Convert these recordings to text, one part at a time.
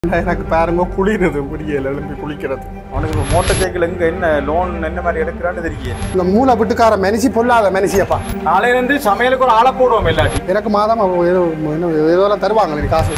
எனக்கு பாருங்க குளிருது முடியல எழும்பி குளிக்கிறது அவனுக்கு மோட்டார் சைக்கிள் எங்க என்ன லோன் என்ன மாதிரி எடுக்கிறான்னு தெரியல இந்த மூளை விட்டுக்கார மனுஷி பொல்லாத மனுஷியப்பா நாளையில இருந்து சமையலுக்கு ஒரு ஆளை போடுவோம் இல்லாட்டி எனக்கு மாதம் அவ ஏதோ என்ன ஏதோலாம் தருவாங்க நீ காசு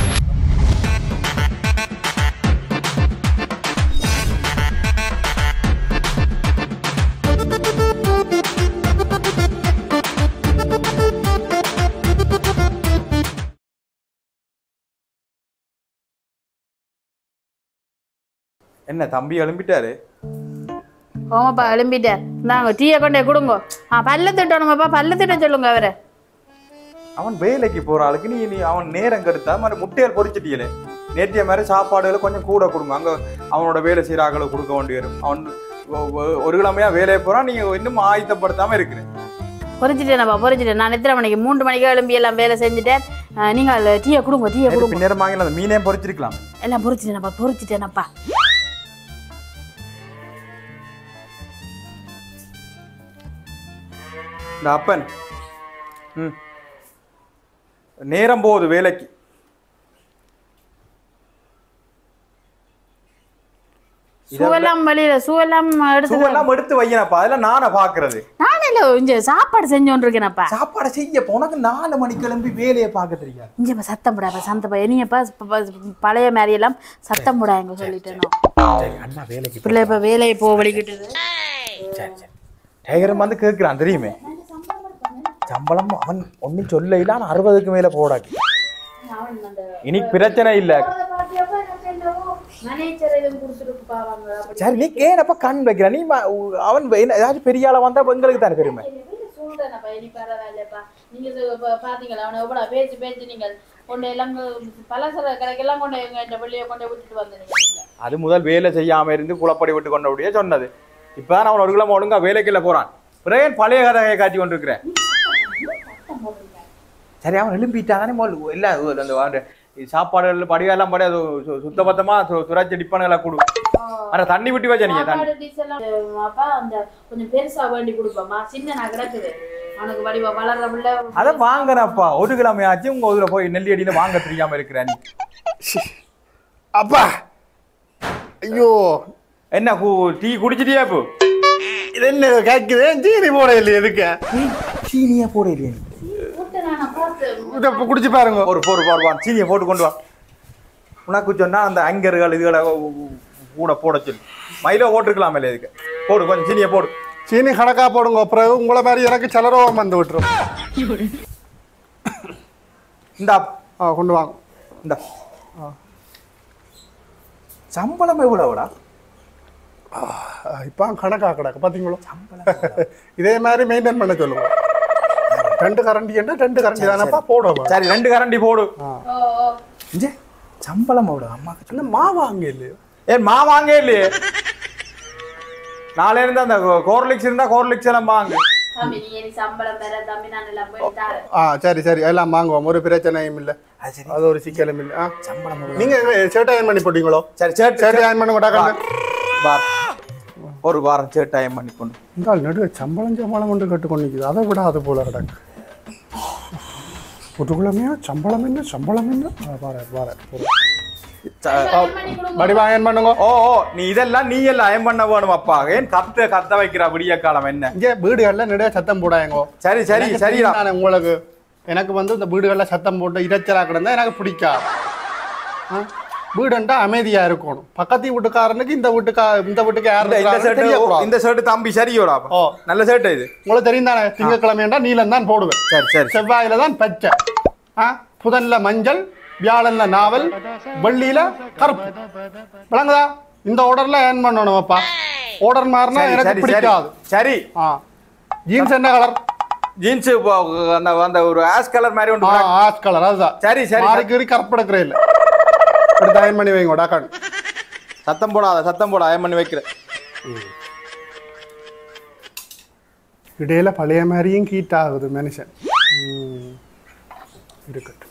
என்ன தம்பி எழும்பிட்டாரு ஓமாப்பா எழும்பிட்டார் இந்தாங்க டீயை கொண்டே கொடுங்க ஆ பல்ல திட்டணுங்கப்பா பல்ல திட்ட சொல்லுங்க அவரை அவன் வேலைக்கு போற ஆளுக்கு நீ நீ அவன் நேரம் கெடுத்தா மாதிரி முட்டையால் பொறிச்சிட்டியலே நேற்றைய மாதிரி சாப்பாடுகளை கொஞ்சம் கூட கொடுங்க அங்க அவனோட வேலை செய்கிற ஆக்களை கொடுக்க வேண்டி வரும் அவன் ஒ- ஒ- ஒரு கிழமையா வேலையை போறான் நீங்க இன்னும் ஆயத்தப்படுத்தாம இருக்கிறேன் பொறிச்சிட்டேனப்பா பொறிச்சிட்டேன் நான் எத்தனை மணிக்கு மூன்று மணிக்கு எழும்பி எல்லாம் வேலை செஞ்சுட்டேன் ஆ, நீங்கள் டீயை கொடுங்க டீயை கொடுங்க பின்னேரம் வாங்கல அந்த மீனையும் பொறிச்சிருக்கலாம் எல்லாம் பொறிச்சிட்டேனப்பா பொறிச்சிட்டேனப்பா இந்த அப்பன் ம் நேரம் போகுது வேலைக்கு சூவெல்லாம் வெளியில சூவெல்லாம் எடுத்து சூவெல்லாம் எடுத்து வையனப்பா அதெல்லாம் நானே பாக்குறது நானே இல்லை இங்க சாப்பாடு செஞ்சோன்னு இருக்கேனப்பா சாப்பாடை செய்ய உனக்கு நாலு மணிக்கு கிளம்பி வேலையை பார்க்க தெரியாது இங்கப்பா சத்தம் போடாப்பா சந்தப்பா என்னையப்பா ப- ப- பழைய மாதிரி எல்லாம் சத்தம் போடாங்க சொல்லிட்டேனோ சரி அண்ணா வேலைக்கு பிள்ளை இப்ப வேலையை போ வலிக்கிட்டுது சரி சரி டேகரம் வந்து கேட்குறான் தெரியுமே சம்பளம் அவன் ஒன்றும் சொல்ல இல்லை ஆனால் அறுபதுக்கு மேலே போடாது இனி பிரச்சனை இல்லை சரி நீ கேனப்ப கண் வைக்கிற நீ ம- உ- அவன் வே- ஏதாச்சும் பெரிய ஆளா வந்தா எங்களுக்கு தானே பெருமை நீங்க இப்ப பாத்தீங்களா அவனை எவ்வளவு பேச்சு பேச்சு நீங்கள் கொண்டு எல்லாம் பலசர கடைக்கெல்லாம் கொண்டு எங்க வெளியே கொண்டு விட்டுட்டு வந்தீங்க நீங்க அது முதல் வேலை செய்யாம இருந்து குளப்படி விட்டு கொண்டபடியே சொன்னது இப்பதான் அவன் ஒரு கிழமை ஒழுங்கா வேலைக்குள்ள போறான் பிறகு ஏன் பழைய கதையை காட்டி கொண்டிருக்கிறேன் சரி அவன் எழும்பிட்டானே முதல் இல்ல அது அந்த அந்த சாப்பாடுகள் படியெல்லாம் படி அது சு- சுத்தபத்தமா சு- சுராட்சி டிப்பன்களை கொடு ஆனா தண்ணி விட்டு வச்ச நீங்க தண்ணி சாப்பாடு dish எல்லாம் அப்பா அந்த கொஞ்சம் பெருசா வேண்டி கொடுப்போம்மா சின்ன நான் கிடக்குது அவனுக்கு வடிவா வளர்ற பிள்ளை அதை வாங்கினப்பா ஒரு கிழமையாச்சும் உங்க இதுல போய் நெல்லி அடியில வாங்க தெரியாம இருக்கிற நீ அப்பா ஐயோ என்ன கு- டீ குடிச்சிட்டியா இப்போ இது என்ன கேட்குது ஜீனி போட இல்லையே எதுக்கு சீனியா போட இல்லையா கூட்ட நான் பார்த்து இதை இப்ப குடிச்சு பாருங்க ஒரு போர் போர் வா சீனியை போட்டு கொண்டு வா உனக்கு சொன்னா அந்த அங்கர்கள் இதுகளை கூட போட சொல்லி மயிலோ போட்டுருக்கலாம் இல்ல இதுக்கு போடு கொஞ்சம் சீனியை போடு சீனி கணக்கா போடுங்க அப்புறம் உங்களை மாதிரி எனக்கு செலரோகம் வந்து விட்டுரும் இந்த ஆ கொண்டு வாங்க இந்த சம்பளம் எவ்வளவுடா இப்போ கணக்கா கிடக்கு பார்த்தீங்களோ இதே மாதிரி மெயின்டைன் பண்ண சொல்லுங்க ரெண்டு கரண்டி என்ன ரெண்டு கரண்டி தானப்பா போடுவோம் சரி ரெண்டு கரண்டி போடு ஓ ஓ இஞ்சே சம்பளம் எவ்வளவு அம்மாக்கு என்ன மாவு அங்கே இல்லையோ ஏன் மா வாங்க இல்லையே நாளே இருந்து அந்த கோர்லிக்ஸ் இருந்தா கோர்லிக்ஸ் எல்லாம் வாங்க தம்பி நீ எனக்கு சம்பளம் தர தம்பி நான் எல்லாம் போய் தரேன் ஆ சரி சரி எல்லாம் வாங்குவோம் ஒரு பிரச்சனையும் இல்லை அது சரி அது ஒரு சிக்கலும் இல்லை ஆ சம்பளம் எவ்வளவு? நீங்க ஷர்ட் அயன் பண்ணி போட்டீங்களோ சரி சரி ஷர்ட் அயன் பண்ண மாட்டாங்க வார் ஒரு வாரம் சரி டைம் பண்ணி கொண்டு இந்த ஆள் நடுவே சம்பளம் சம்பளம் கொண்டு கட்டுக்கொண்டு நிற்குது அதை விட அது போல கிடக்கு புதுக்குழமையா சம்பளம் என்ன சம்பளம் என்ன ஆ, பாரு பாரு பாரு. வடிவா அயன் பண்ணுங்க ஓ ஓ நீ இதெல்லாம் நீ எல்லாம் அயம் பண்ண வேணும் அப்பா ஏன் கத்த கத்த வைக்கிற விடிய காலம் என்ன இங்கே வீடுகள்ல நிறைய சத்தம் போடாயங்கோ சரி சரி எனக்கு சரிடா தெரியும் நானு உங்களுக்கு எனக்கு வந்து இந்த வீடுகளில் சத்தம் போட்டு இரைச்சலா கிடந்தா எனக்கு பிடிக்காது ஆ? வீடுண்டா அமைதியா இருக்கணும் பக்கத்து வீட்டுக்காரனுக்கு இந்த வீட்டுக்கா இந்த வீட்டுக்கு யார் இந்த இந்த இருக்கிறாங்கன்னு ஷர்ட் தெரியக்கூடாது. இந்த ஷர்ட் தம்பி சரியோடா ஓ நல்ல ஷர்ட் இது உங்களுக்கு தெரியும் தானே திங்கக்கிழமைண்டா நீலம் தான் போடுவேன் சரி சரி செவ்வாயில தான் பச்சை ஆ புதன்ல மஞ்சள் வியாழன்ல நாவல் வெள்ளியில கருப்பு விளங்குதா இந்த ஆர்டர்ல ஏர்ன் பண்ணணும் அப்பா ஆர்டர் மாறினா சரி எனக்கு சரி சரி பிடிக்காது சரி ஆ ஜீன்ஸ் என்ன கலர் ஜீன்ஸ் அந்த அந்த ஒரு ஆஷ் கலர் மாதிரி ஒன்று ஆ ஆஷ் கலர் அதுதான் சரி சரி மாறிக்கு கருப்பு எடுக்கிற இல்ல எடுத்து அயன் பண்ணி வைங்க டாக்கான் சத்தம் போடாத சத்தம் போட அயம் பண்ணி வைக்கிறேன் இடையில பழைய மாதிரியும் ஹீட் ஆகுது மனுஷன் ம். இருக்கட்டும்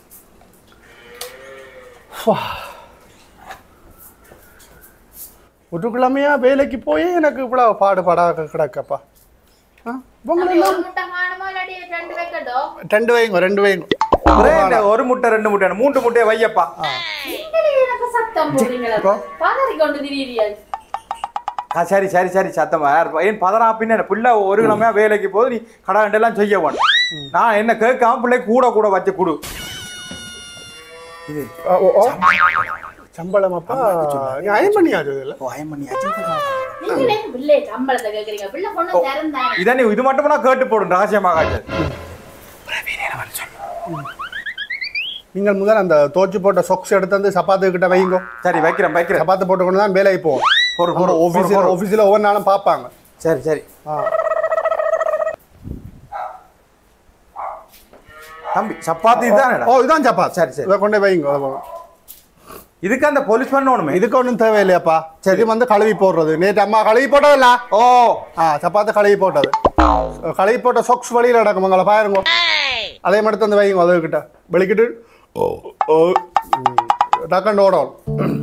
ஃபா. ஒரு கிழமையா வேலைக்கு போய் எனக்கு இவ்வளவு பாடுபாடாக கிடக்கப்பா ஆ உங்களெல்லாம் முட்டை காணுமோ இல்லாட்டி ரெண்டு வைக்கட்டும் ரெண்டு வைங்க ரெண்டு வைங்க ஒரே இந்த ஒரு முட்டை ரெண்டு முட்டை மூன்று முட்டையை வையப்பா நீங்களே எனக்கு சத்தம் சத்தம் போடுறீங்களா பதறி கொண்டு திடீரியா ஆ சரி சரி சரி சத்தமா யார் ப- ஏன் பதறா பின்ன என்ன பிள்ளை ஒரு கிழமையா வேலைக்கு போது நீ கடை கண்டெல்லாம் செய்ய வேணும் நான் என்ன கேட்காம பிள்ளை கூட கூட வச்சு கொடு இது ஓ, ஓ, ஓ. சம்பளம் அப்பா நீ அயன் பண்ணியாச்சு இதுல பயமணி நீங்களே பிள்ளை சம்பளத்தை கேக்குறீங்க பிள்ளை பொண்ணு திறந்தாங்க இதை நீ இது மட்டும் நான் கேட்டு போடும் ரகசியமாக நீங்கள் முதல் அந்த தோச்சு போட்ட சொக்ஸ் எடுத்து வந்து சப்பாத்து கிட்ட வைங்கோ சரி வைக்கிறேன் வைக்கிறேன் சப்பாத்து போட்டு கொண்டு தான் வேலைக்கு போவோம் பொறு, பொறு, பொறு, ஆஃபீஸில் பொறு. ஆஃபீஸில் ஒவ்வொரு நாளும் பார்ப்பாங்க சரி சரி ஆ தம்பி சப்பாத்தி தானேடா ஓ இதான் சப்பாத் சரி, சரி. இதை கொண்டு போய் வைங்க அதை போங்க. இதுக்கு அந்த போலீஸ் பண்ணணுமே இதுக்கு ஒன்றும் தேவையில்லையாப்பா இது வந்து கழுவி போடுறது நேற்று அம்மா கழுவி போட்டதில்ல ஓ ஆ சப்பாத்து கழுவி போட்டது கழுவி போட்ட சொக்ஸ் வழியில் நடக்கும் உங்களை பாருங்க அதே மட்டும் வந்து வைங்க அதுக்கிட்ட வெளிக்கிட்டு ஓ ஓ டக்கண்டு ஓடணும்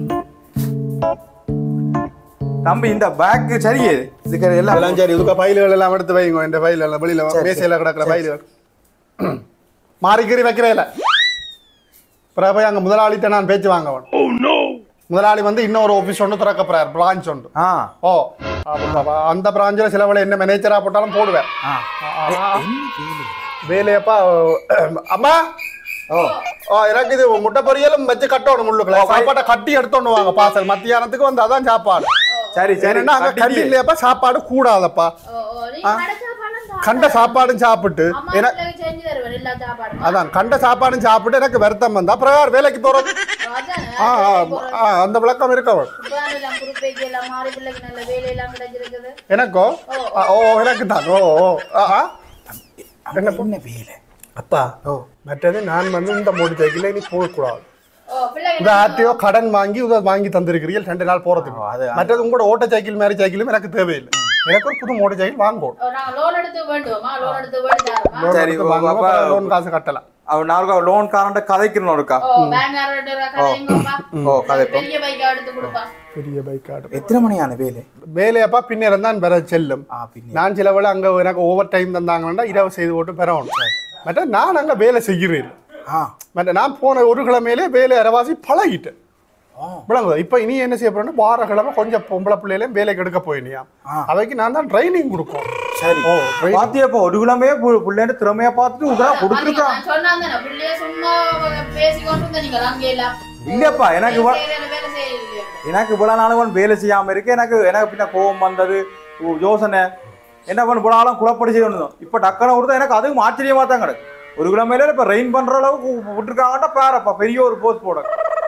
தம்பி இந்த பேக் சரியே இதுக்கு எல்லாம் எல்லாம் சரி இதுக்கு ஃபைல்கள் எல்லாம் எடுத்து வைங்க இந்த ஃபைல் எல்லாம் வெளியில் மேசையில் கிடக்கிற ஃபைல்கள் மாறிக்கறி வைக்கிறேல பிறகு போய் அங்கே முதலாளிகிட்ட நான் பேச்சு வாங்கவன் முதலாளி வந்து இன்னொரு ஆஃபீஸ் ஒன்று திறக்க போறார் பிரான்ச் ஒன்று ஆ ஓ அப்ப அந்த பிராஞ்சில் சில வேலை என்ன மேனேஜராக போட்டாலும் போடுவேன் ஆ வேலையப்பா அம்மா ஓ ஓ எனக்கு இது முட்டை பொரியலும் வச்சு கட்டணும் முள்ளுக்குள்ள சாப்பாட்டை கட்டி எடுத்தோண்டு வாங்க பார்சல் மத்தியானத்துக்கு வந்து அதான் சாப்பாடு சரி சரி ஏன்னா அங்க கண்டி இல்லையாப்பா சாப்பாடு கூடாதப்பா ஓ ஓ நீங்க கிடைச்சா பணம் தான் கண்ட சாப்பாடும் சாப்பிட்டு அம்மா ஏன்னா பிள்ளைக்கு செஞ்சு தருவேன் எல்லா சாப்பாடும் அதான் கண்ட சாப்பாடும் சாப்பிட்டு எனக்கு வருத்தம் வந்தா அப்புறம் வேலைக்கு போறது அதான் ஆ ஆ, ஆ, அந்த விளக்கம் இருக்கவள் இப்பதான் எல்லாம் குறுப்பேக்கு எல்லாம் மாறி பிள்ளைக்கு நல்ல வேலையெல்லாம் கிடைச்சிருக்குது எனக்கோ ஆ, ஓ எனக்கு தான் ஓ ஓ ஆ, ஆ. என்ன பொண்ணு வேலை அப்பா ஓ மற்றது நான் வந்து இந்த மோட்டர் சைக்கிள் நீ போகக்கூடாது ஓ பிள்ளைங்க இந்த ஆர்டிஓ கடன் வாங்கி இதை வாங்கி தந்திருக்கிறீர்கள் ரெண்டு நாள் போறதுக்கு அது- மற்றது உங்களோட ஓட்ட சைக்கிள் மாதிரி சைக்கிளும் எனக்கு தேவையில்லை எனக்கு ஒரு புது மோட்டர் சைக்கிள் வாங்கணும் ஓ, நாங்க லோன் எடுத்து வேண்டுவோமா லோன் எடுத்து வேண்டாமா லோன் சரி, எடுத்து வாங்குவோம், அப்ப- அப்புறம் லோன் காசு கட்டலாம் அவன் நாளைக்கு லோன் காரண்ட கதைக்கணும் இருக்கா ஓ பேங்காரோட கதைங்கப்பா ஓ கதைப்போம் பெரிய பைக்கா எடுத்து கொடுப்பா பெரிய பைக் ஆடு எத்தனை மணியான வேலை வேலையப்பா பின்னர் தான் பெற செல்லும் ஆ பின்ன நான் சில வேளை அங்க எனக்கு ஓவர் டைம் தந்தாங்கன்னா இரவு செய்து போட்டு பெறணும் மற்ற நான் அங்க வேலை செய்கிறேன் ஆ மற்ற நான் போன ஒரு கிழமையிலே வேலை அரைவாசி பழகிட்டேன் விளங்குதா இப்போ இனி என்ன செய்ய போறேன்னா வார கிழமை கொஞ்சம் பொம்பளை பிள்ளையிலையும் வேலைக்கு எடுக்க போயினியா ஆ. அவைக்கு நான் தான் ட்ரைனிங் கொடுக்கும் சரி ஓ training. பாத்தியப்பா ஒரு கிழமையே பிள்ளைன்னு திறமையா பார்த்துட்டு உதா கொடுத்துருக்கான் நான் சொன்னாங்க பிள்ளைய சும்மா பேசி கொண்டு இருந்த நீங்க அங்க எல்லாம் இல்லப்பா எனக்கு வ- செய்யற வேலை செய்யலையே எனக்கு இவ்வளவு நாளும் வேலை செய்யாம இருக்கு எனக்கு எனக்கு பின்ன கோபம் வந்தது ஓ, யோசனை என்ன பண்ண இவ்வளவு நாளும் குழப்படி செய்யணும் இப்ப டக்குனு கொடுத்தா எனக்கு அதுவும் ஆச்சரியமா தான் கிடக்கு ஒரு கிழமையில இப்ப ரெயின் பண்ற அளவுக்கு விட்டுருக்காங்கட்டா பாருப்பா பெரிய ஒரு போஸ்ட் போட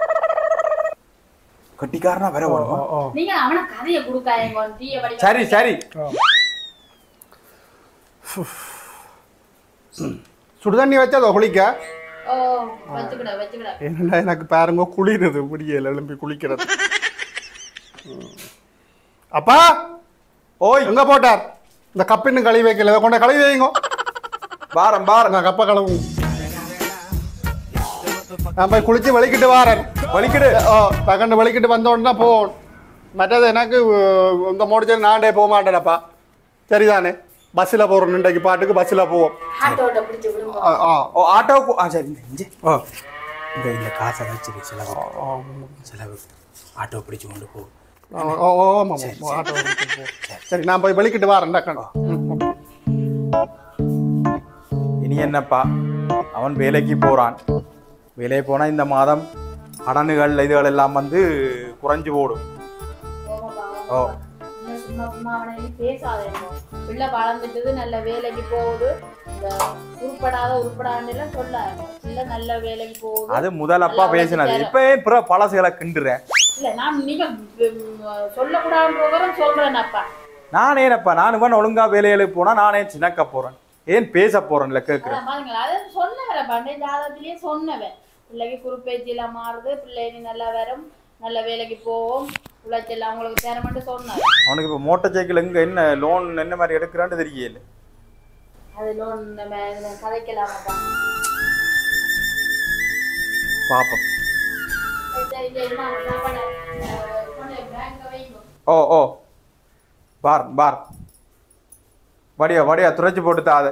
கட்டிக்காரனா வேற ஓ, வரும் ஓ. நீங்க அவன கதையை கொடுக்காதீங்க டீய வடி சரி சரி சுடுதண்ணி வச்சு அதை குளிக்க ஓ வச்சுக்கிட வச்சுக்கிட என்னடா எனக்கு பாருங்க குளிருது முடியல எழும்பி குளிக்கிறது ம். அப்பா ஓய் எங்க போட்டார் இந்த கப்பின்னு கழுவி வைக்கல இதை கொண்டு கழுவி வைங்க பாரம் பாரம் நான் கப்ப கழுவு நான் போய் குளிச்சு வலிக்கிட்டு வாரேன் வலிக்குடு ஓ தகண்டு வலிக்கிட்டு வந்த உடனே போகணும் மற்றது எனக்கு உ- உங்க மோடிச்சல் நான்டே போக மாட்டேனப்பா சரிதானே பஸ்ஸில் போகிறோம் இன்றைக்கு பாட்டுக்கு பஸ்ஸில் போவோம் ஆட்டோட்ட பிடிச்சு விடுங்க ஆ ஆ ஓ ஆட்டோவுக்கு ஆ சரி இந்த இங்கே ஆ இந்த இந்த காசை வச்சிரு செலவு ஆ, செலவு ஆட்டோ பிடிச்சு கொண்டு போ ஆ, ஓ ஓ ஆமாம் ஆமாம் ஆட்டோ ஓட்டிட்டு போ. சரி நான் போய் வலிக்கிட்டு வரேன் டக்கண்டா இனி என்னப்பா அவன் வேலைக்கு போறான் வேலைக்கு போனா இந்த மாதம் கடனுகள் இதுகள் எல்லாம் வந்து குறைஞ்சு போடும் ஓ. நீங்க சும்மா சும்மா அவனை நீ பேசாதேங்க பிள்ளை வளர்ந்துட்டது நல்ல வேலைக்கு போகுது இந்த உருப்படாத உருப்படாண்டெல்லாம் சொல்லாங்க பிள்ளை நல்ல வேலைக்கு போகுது அது முதலப்பா பேசினது இப்ப ஏன் பிற பழசுகளை கிண்டுறேன் இல்ல நான் நீங்க சொல்லக்கூடாதுன்றவரும் சொல்றேனப்பா நான் ஏனப்பா நான் இவன் ஒழுங்கா வேலைகளுக்கு போனா நானே சின்னக்க போறேன் ஏன் பேச போறேன்ல கேக்குறேன் அதான் பாருங்களா அது சொன்னவரை பண்டை ஜாதகத்திலேயே சொன்னவன் பிள்ளைக்கு குறுப்பேச்சிலாம் மாறுது பிள்ளை நீ நல்லா வரும் நல்ல வேலைக்கு போவோம் உழைச்சல் அவங்களுக்கு தேர மட்டும் சொன்னார் அவனுக்கு இப்ப மோட்டார் சைக்கிள் எங்க என்ன லோன் என்ன மாதிரி எடுக்கிறான்னு தெரியல அது லோன் நம்ம இதுல கதைக்கலாமாப்பா பாப்போம் சரி சரி நான் சாப்பாடு அஹ், கொண்டு பேங்க் வைங்க ஓ ஓ பார் பார் வடியா வடியா துரைச்சி போட்டு தாத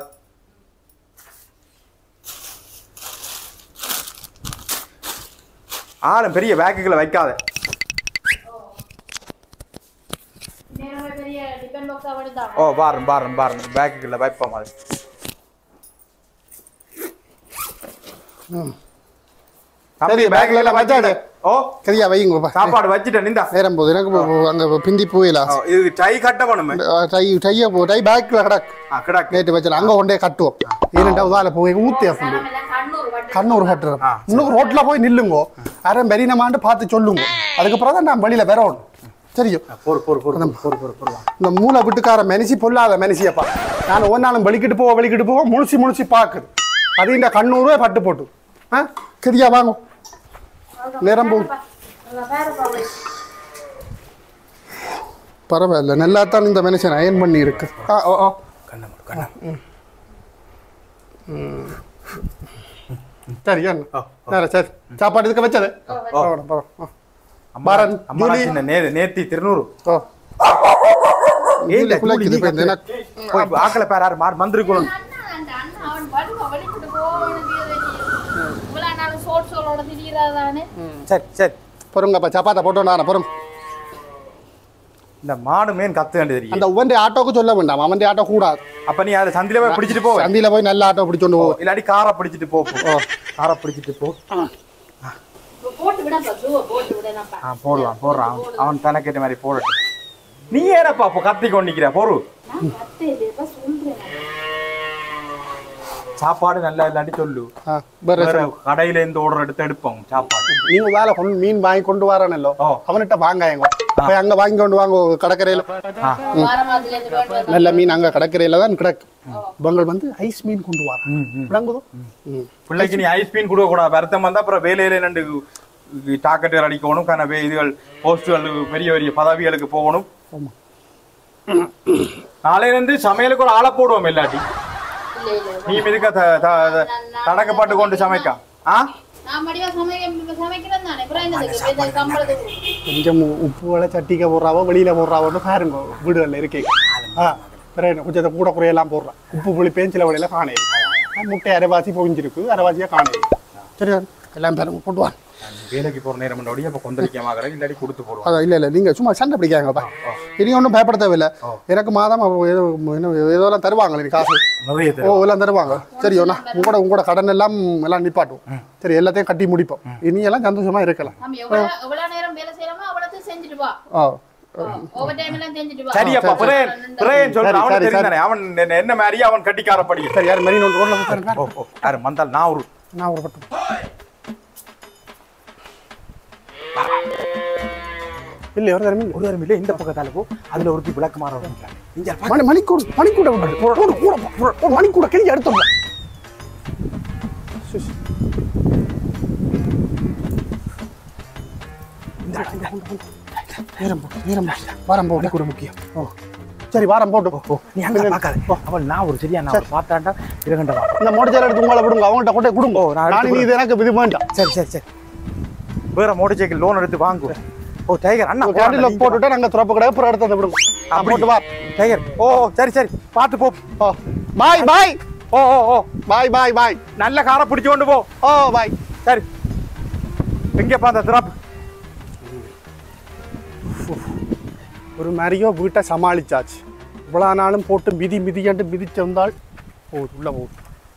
ஆளும் பெரிய பேக்குகளை வைக்காத டிஃபன் பாக்ஸ் அவடுதான் ஓ பாருங்க பாருங்க பாருங்க பேக்குக்குள்ள வைப்போம் அது சரி பேக்ல எல்லாம் வச்சாடு ஓ சரியா வைங்க பா. சாப்பாடு வச்சுட்டேன் நிந்தா நேரம் போகுது எனக்கு இப்போ அங்க பிந்தி போயிடலாம் ஓ, இது டை கட்ட பண்ணுமே டை டைய போ டை பேக்ல கிடக்கு ஆ கிடாக்கு நேற்று வச்சு அங்க கொண்டே கட்டுவோம் ஏனெண்டா உதால போய் ஊத்தி அப்படி எல்லாம் கண்ணூர் வட்டி கண்ணூர் கட்டுறோம் ஆ, இன்னும் ரோட்ல போய் நில்லுங்கோ அரை பெரியனமாண்டு பார்த்து சொல்லுங்க அதுக்கப்புறம் தான் நான் வெளியில வரணும் தெரியும் பொறு பொறு பொறு பொறு பொறு பொறு இந்த மூளை விட்டுக்கார மெனிசி பொல்லாத மெனிசியப்பா நான் ஒரு நாளும் வெளிக்கிட்டு போவோம் வெளிக்கிட்டு போவோம் முழிச்சு முழிச்சு பாக்குது அது இந்த கண்ணூரே பட்டு போட்டு ஆ சரியா வாங்க நேரம் போகும் பரவாயில்ல நல்லா தான் இந்த மனுஷன் அயன் பண்ணி இருக்கு ஆ ஓ ஓ கண்ணம் கண்ணம் சரி என்ன நேரா, சரி சாப்பாடு இதுக்கு வச்சது பரவாயில்ல, பரவாயில்ல. ஆ. பாரன் அம்மா ஜூலி சின்ன நே நேத்தி திருநூறு ஓ ஏய், இல்ல, குலைக்குது ஜூலி, இப்ப இந்த எனக்கு போய் ஆக்கல பேர் யாரு மாறு மந்திரிக்கணும் அவன் படுவா வெளிக்கிட்டு போவனுக்கு இவ்வளவு நாள் சோட்ஸோட திரியிறாதானே சரி சரி பொறுங்கப்பா சப்பாத்தை போட்டு நான் பொறும் இந்த மாடு மேன் கத்து கண்டு தெரியும் அந்த உவன்டி ஆட்டோக்கு சொல்ல வேண்டாம் அவன் ஆட்டோ கூடாது அப்ப நீ அதை சந்தில போய் பிடிச்சிட்டு போ சந்தியில போய் நல்ல ஆட்டோ பிடிச்சோண்டு போ இல்லாட்டி காரை பிடிச்சிட்டு போ போ. காரை பிடிச்சிட்டு போ போட்டு விடப்பா ஜூவை போட்டு விடனப்பா ஆ போடலாம் போடுறான் அவன் தனக்கேற்ற மாதிரி போடட்டும் நீ ஏறப்பா அப்போ கத்தி கொண்டு நிக்கிற பொறு நான் கத்து இல்லையப்பா சொல்றேன் சாப்பாடு நல்லா இல்லாட்டி சொல்லு ஆ, வேற வேற கடையில இருந்து ஓடுற எடுத்து எடுப்போம் சாப்பாடு நீங்க வேலை கொண்டு மீன் வாங்கி கொண்டு வரானല്ലോ ஓ. அவன்கிட்ட வாங்காயங்க போய் அங்க வாங்கி கொண்டு வாங்க கடற்கரையில வாரமாதுல இருந்து வேண்டு நல்ல மீன் அங்க கடற்கரையில தான் கிடக்கு இவங்க வந்து ஐஸ் மீன் கொண்டு வர ம், ம். விளங்குதோ ம். பிள்ளைக்கு நீ ஐஸ் பீன் கொடுக்க கூடாது வருத்தம் வந்தா அப்புறம் வேலையில நண்டு டாக்கெட்டுகள் அடிக்கணும் கனவே இதுகள் போஸ்டுகள் பெரிய பெரிய பதவிகளுக்கு போகணும் ஆமா. நாளையில இருந்து சமையலுக்கு ஒரு ஆளை போடுவோம் இல்லாட்டி இல்ல இல்ல நீ மிதுக்க தடக்கப்பட்டு கொண்டு சமைக்கா ஆ நான் மடிவா சமைக்க சமைக்கிறேன் தானே அப்புறம் என்னதுக்கு இந்த சம்பளத்துக்கு கொஞ்சம் உப்பு வலை சட்டிக்க போடுறாவோ வெளியில போடுறாவோன்னு பாருங்க வீடுகள்ல இருக்கே ஆ பிறகு என்ன, கொஞ்சம் கூட குறையெல்லாம் போடுறான் உப்பு புளி பேஞ்சில வழியில காணே முட்டை அரைவாசி பொங்கிருக்கு அரைவாசியா காணே சரி எல்லாம் பாருங்க போட்டு வா வேலைக்கு போற நேரம் முன்னாடி அப்ப கொந்தளிக்கமாக இல்லாட்டி கொடுத்து போடுவோம் அதான் இல்லை இல்லை நீங்கள் சும்மா சண்டை பிடிக்காங்கப்பா இனி ஒன்றும் பயப்பட தேவையில்லை எனக்கு மாதம் அப்போ ஏதோ என்ன ஏதோலாம் தருவாங்களே நீ காசு நிறைய ஓ எல்லாம் தருவாங்க சரி ஒண்ணா உங்களோட உங்களோட கடன் எல்லாம் எல்லாம் நிப்பாட்டுவோம் சரி எல்லாத்தையும் கட்டி முடிப்போம் இனி எல்லாம் சந்தோஷமா இருக்கலாம் நம்ம எவ்வளவு எவ்வளவு நேரம் வேலை செய்யறோமோ அவ்வளவு செஞ்சுட்டு வா ஆ ஓவர் டைம் எல்லாம் செஞ்சுட்டு வா சரியப்பா பிரேன் பிரேன் சொல்ற சரி, அவன் சரி, தெரிந்தானே அவன் என்ன- என்ன மாதிரி அவன் கட்டிக்கார படிக்க சரி யார் மணி ஒன்று ரோட்ல போய் பாருங்க ஓ ஓ யாரு மந்தால் நான் ஒரு நான் ஒரு பட்டம் இல்லை ஒரு தரமே ஒரு நேரம் இல்லை இந்த பக்கத்தால போ அதுல ஒருத்தி விளக்கு மாற இங்க மணி மணிக்கூட மணிக்கூட விடு. போடு கூட போ. போ, மணிக்கூட கிழிஞ்சு எடுத்தோம் நேரம் போட்டு நேரம் போட்டு. வாரம் போட்டு கூட முக்கியம் ஓ சரி வாரம் போட்டு ஓ நீ அங்க பார்க்காத அவன் நான் ஒரு சரியா நான் ஒரு பார்த்தாண்டா இரகண்ட வா இந்த மோட்டர் எடுத்து உங்களை விடுங்க அவங்கள்ட்ட கொண்டே கொடுங்க ஓ, நான் நான் எடுத்து நீ இது எனக்கு இது வேண்டாம் சரி சரி சரி வேற மோட்டர் சைக்கிள் லோன் எடுத்து வாங்கு ஓ டைகர் அண்ணா கேண்டில் போறான்டா, போட்டுட்டா நாங்க துறப்பு கடை அப்புறம் எடுத்து வந்து விடுங்க நான் அப்படி. போட்டு வா டைகர் ஓ ஓ, சரி சரி பார்த்து போ ஓ பாய் பாய் ஓ ஓ ஓ பாய் பாய் பாய் நல்ல காரை பிடிச்சு கொண்டு போ ஓ பாய் சரி எங்கேப்பா அந்த திராப்பு ஒரு மாதிரியோ வீட்டை சமாளிச்சாச்சு இவ்வளோ நாளும் போட்டு மிதி மிதியாண்டு மிதிச்சு வந்தால் போகுது உள்ள போகுது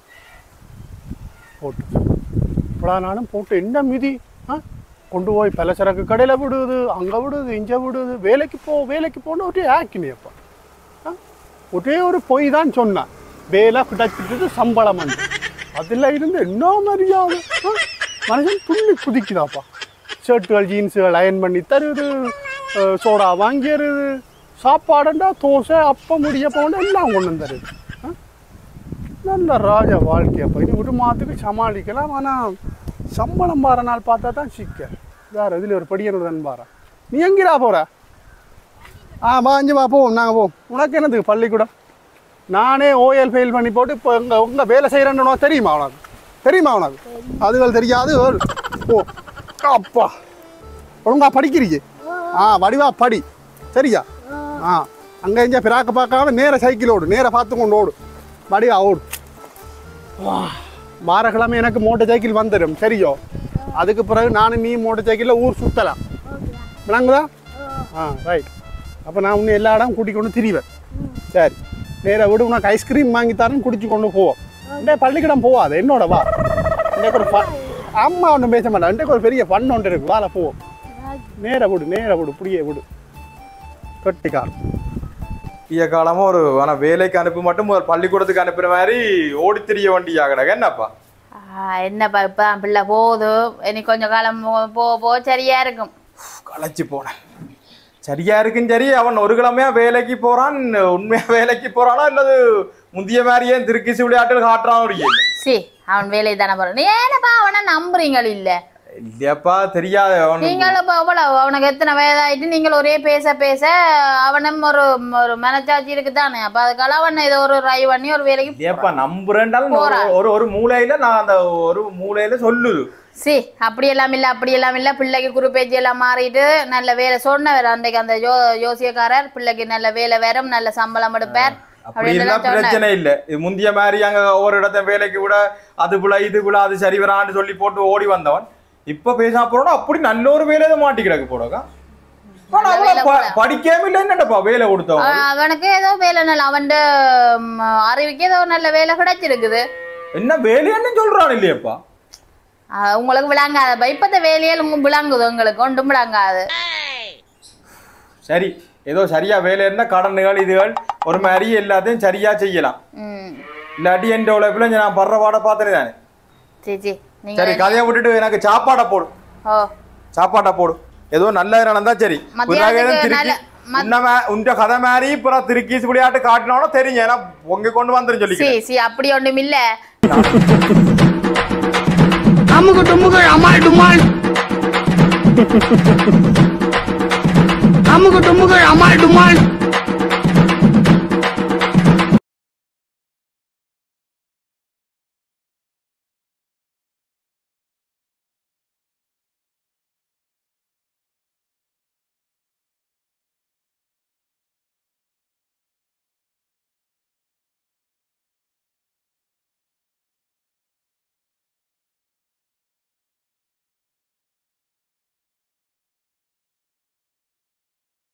போட்டு இவ்வளோ நாளும் போட்டு என்ன மிதி ஆ கொண்டு போய் பலசரக்கு கடையில் விடுது அங்கே விடுது இங்கே விடுது வேலைக்கு போ வேலைக்கு போன ஒரே ஆக்கினியப்பா ஆ ஒரே ஒரு பொய் தான் சொன்னான் வேலை கிடைச்சிட்டு சம்பளம் வந்து அதில் இருந்து என்ன மரியாதை ஆ? மனுஷன் துள்ளி குதிக்குதாப்பா ஷர்ட்டுகள் ஜீன்ஸுகள் அயன் பண்ணி தருது அஹ் சோடா வாங்கிடுது சாப்பாடுண்டா தோசை அப்பம் முடிய போன எல்லாம் கொண்டு வந்து தருது ஆ? நல்ல ராஜ வாழ்க்கையப்பா இது ஒரு மாதத்துக்கு சமாளிக்கலாம் ஆனால் சம்பளம் பாற நாள் பார்த்தா தான் சிக்க வேற இதில் ஒரு படியனோட தான் பாரு நீ எங்கேடா போற ஆ வாங்கி வா போவோம் நாங்கள் போவோம் உனக்கு என்னதுக்கு பள்ளிக்கூடம் நானே ஓஎல் ஃபெயில் பண்ணி போட்டு இப்போ உங்க உங்க வேலை செய்கிறேன்னு உனக்கு தெரியுமா உனக்கு தெரியுமா உனக்கு அதுகள் தெரியாது ஒரு- ஓ அப்பா ஒழுங்கா படிக்கிறீங்க ஆ வடிவா படி சரியா ஆ அங்கே இங்கே பிராக்க பார்க்காம நேர சைக்கிள் ஓடு நேர பார்த்து கொண்டு ஓடு வடிவா ஓடு வா, வாரக்கிழமை எனக்கு மோட்டர் சைக்கிள் வந்துடும் சரியோ அதுக்கு பிறகு நானும் நீ மோட்டர் சைக்கிளில் ஊர் சுற்றலாம் விளங்குதா ஆ ரைட் அப்போ நான் உன்னை எல்லா இடம் கூட்டிக் கொண்டு திரிவேன் சரி நேரா விடு உனக்கு ஐஸ்கிரீம் வாங்கி தரேன் குடிச்சு கொண்டு போவோம் இந்த பள்ளிக்கூடம் போவாது என்னோட வா இன்றைக்கு ஒரு fun- அம்மா ஒன்றும் பேச மாட்டான் இன்றைக்கு ஒரு பெரிய ஃபன் ஒன்று இருக்கு வாழ போவோம் நேரா விடு நேரா விடு புடியே விடு தொட்டிக்கார் இய காலமா ஒரு ஆனா வேலைக்கு அனுப்பி மட்டும் ஒரு பள்ளிக்கூடத்துக்கு அனுப்புற மாதிரி ஓடி திரிய வண்டி ஆகடக என்னப்பா ஆ, என்னப்பா இப்ப பிள்ளை போகுது இனி கொஞ்சம் காலம் போ- போக போக சரியா இருக்கும் களைச்சு போனேன் சரியா இருக்கும் சரி அவன் ஒரு கிழமையா வேலைக்கு போறான் உண்மையா வேலைக்கு போறானா இல்லது முந்திய மாதிரியே திருக்கிசி விளையாட்டுகள் காட்டுறான் ஒரு ஏழு. சி அவன் வேலையை தானே போறான் நீ ஏனப்பா அவனை நம்புறீங்கள் இல்ல இல்லையாப்பா தெரியாது அவன் நீங்கள் இப்ப எவ்வளவு அவனுக்கு எத்தனை வயதாயிட்டு நீங்கள் ஒரே பேச பேச அவனும் ஒரு ஒரு மனச்சாட்சி இருக்குதானே அப்ப அதுக்கால அவன் ஏதோ ஒரு ரை பண்ணி ஒரு வேலைக்கு ஏப்பா நம்புறேன்டாலும் ஒரு- போறான். ஒரு ஒரு மூலையில நான் அந்த ஒரு மூலையில சொல்லுது சி அப்படி எல்லாம் இல்ல அப்படி எல்லாம் இல்ல பிள்ளைக்கு குறுப்பேச்சு எல்லாம் மாறிட்டு நல்ல வேலை சொன்னவர் அன்றைக்கு அந்த ஜோ ஜோசியக்காரர் பிள்ளைக்கு நல்ல வேலை வேறும் நல்ல சம்பளம் எடுப்பார் அப்படி அப்படின்னு இருந்தா எல்லாம் சொன்னார் பிரச்சனை இல்ல இது முந்திய மாதிரி அங்க ஒரு இடத்த வேலைக்கு விட அது புல இது புல அது சரி வரான்னு சொல்லி போட்டு ஓடி வந்தவன் இப்ப பேசாம போறோம் அப்படி நல்ல ஒரு வேலையை மாட்டி கிடக்கு போடக்கா ஆனா நல்ல அவன் வேலை ப- படிக்காம இல்ல என்னடப்பா வேலை கொடுத்தவன் அவன் அவனுக்கு ஏதோ வேலை நல்ல அவன் அறிவுக்கு ஏதோ நல்ல வேலை கிடைச்சிருக்குது என்ன வேலைன்னு சொல்றான் இல்லையப்பா அஹ் உங்களுக்கு விளங்காத இப்பத்த வேலையில் உங்க விளங்குது உங்களுக்கு ஒன்றும் விளங்காது சரி ஏதோ சரியா வேலை இருந்தா கடன்கள் இதுகள் ஒரு மாதிரி எல்லாத்தையும் சரியா செய்யலாம் ம் இல்லாட்டி என் உழைப்புல நான் படுற பாட பார்த்துட்டு தானே சரி சரி நீங்க சரி கதையை விட்டுட்டு எனக்கு சாப்பாடை போடு ஓ சாப்பாட்டை போடு ஏதோ நல்ல நடந்தா சரி மத்தியானத்துக்கு உனக்கு திருக்கி நல்ல- மத்- உன்ன மே- உன்ட கதை மாதிரி அப்புறம் திருக்கீஸ் விளையாட்டு காட்டினோட தெரியும் ஏன்னா உங்க கொண்டு வந்துரும் சொல்லி சரி சரி அப்படி ஒன்றும் இல்ல அமுகு டுமுகு அமால் டுமால் அமுகு டுமுகு அமால் டுமால்